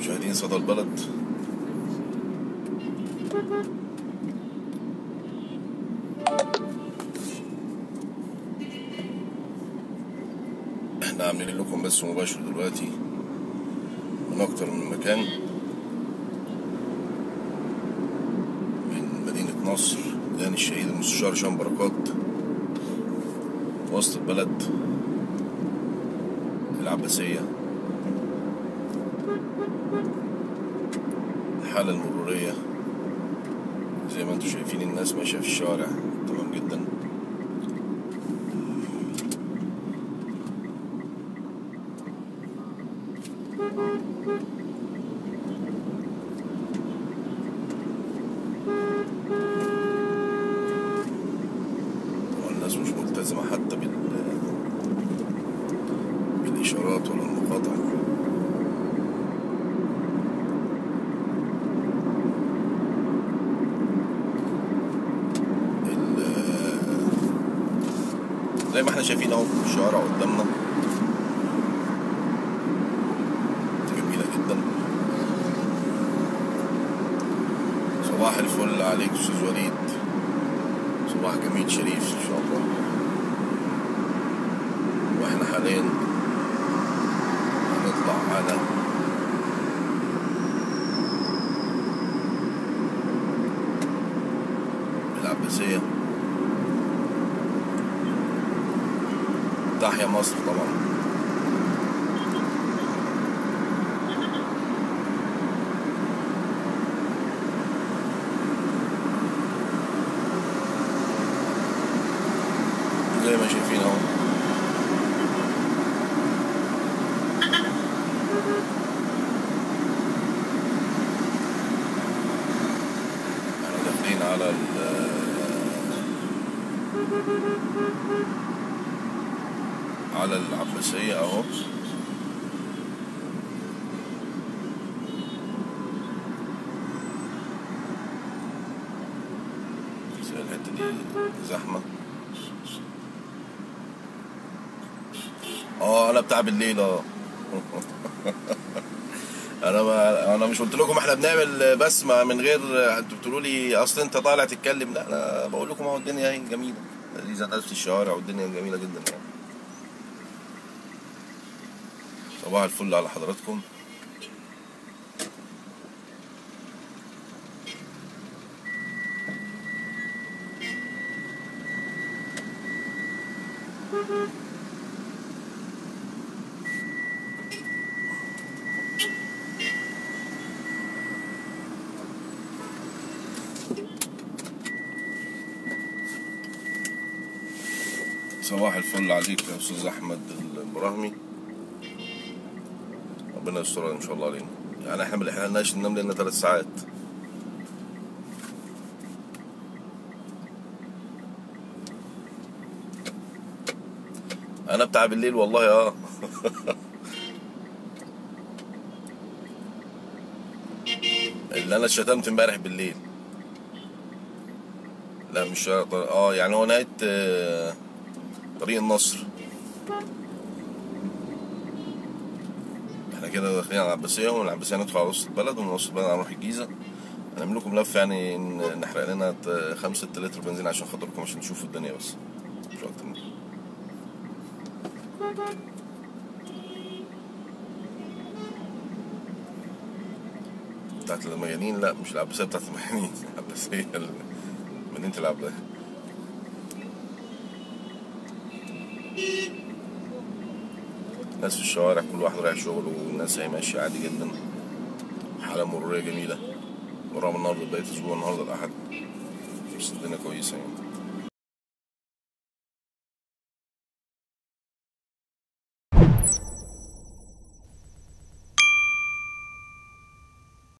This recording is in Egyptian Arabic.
مشاهدين صدى البلد احنا عاملين لكم بث مباشر دلوقتي من اكتر من مكان من مدينة نصر ميدان الشهيد المستشار هشام بركات وسط البلد العباسية الحالة المرورية زي ما انتم شايفين الناس ماشية في الشارع تمام جدا والناس مش ملتزمة حتى بال بالإشارات ولا المقاطع ال- زي ما احنا شايفين اهو الشوارع قدامنا جميلة جدا صباح الفل عليك استاذ وليد صباح جميل شريف ان شاء الله واحنا حاليا هنطلع على العباسية تحيا مصر طبعا زي ما شايفين اهو احنا داخلين على ال على العباسية اهو بس الحتة دي زحمة اه انا بتاع بالليل اه انا ما انا مش قلت لكم احنا بنعمل بس ما من غير انتوا بتقولوا لي اصل انت طالع تتكلم لا انا بقول لكم اهو الدنيا اهي جميله لذيذه الناس في الشوارع والدنيا جميله جدا يعني صباح الفل على حضراتكم صباح الفل عليك يا استاذ احمد البراهمي ربنا يستر ان شاء الله علينا يعني احنا ما لحقناش ننام لنا ثلاث ساعات انا بتاع بالليل والله اه اللي انا اتشتمت امبارح بالليل لا مش شرط. اه يعني هو نهايه آه، طريق النصر احنا كده داخلين على العباسية ومن العباسية ندخل على وسط البلد ومن وسط البلد هنروح الجيزة هنعمل لكم لف يعني ن- نحرق لنا ت- خمسة لتر بنزين عشان خاطركم عشان تشوفوا الدنيا بس مش أكتر من كده. بتاعت المجانين لا مش العباسية بتاعت المجانين العباسية ال- مدينة العباسية ناس في الشوارع كل واحد رايح شغله والناس هي ماشية عادي جدا حالة مرورية جميلة ورغم النهاردة بداية أسبوع النهاردة الأحد بس الدنيا كويسة يعني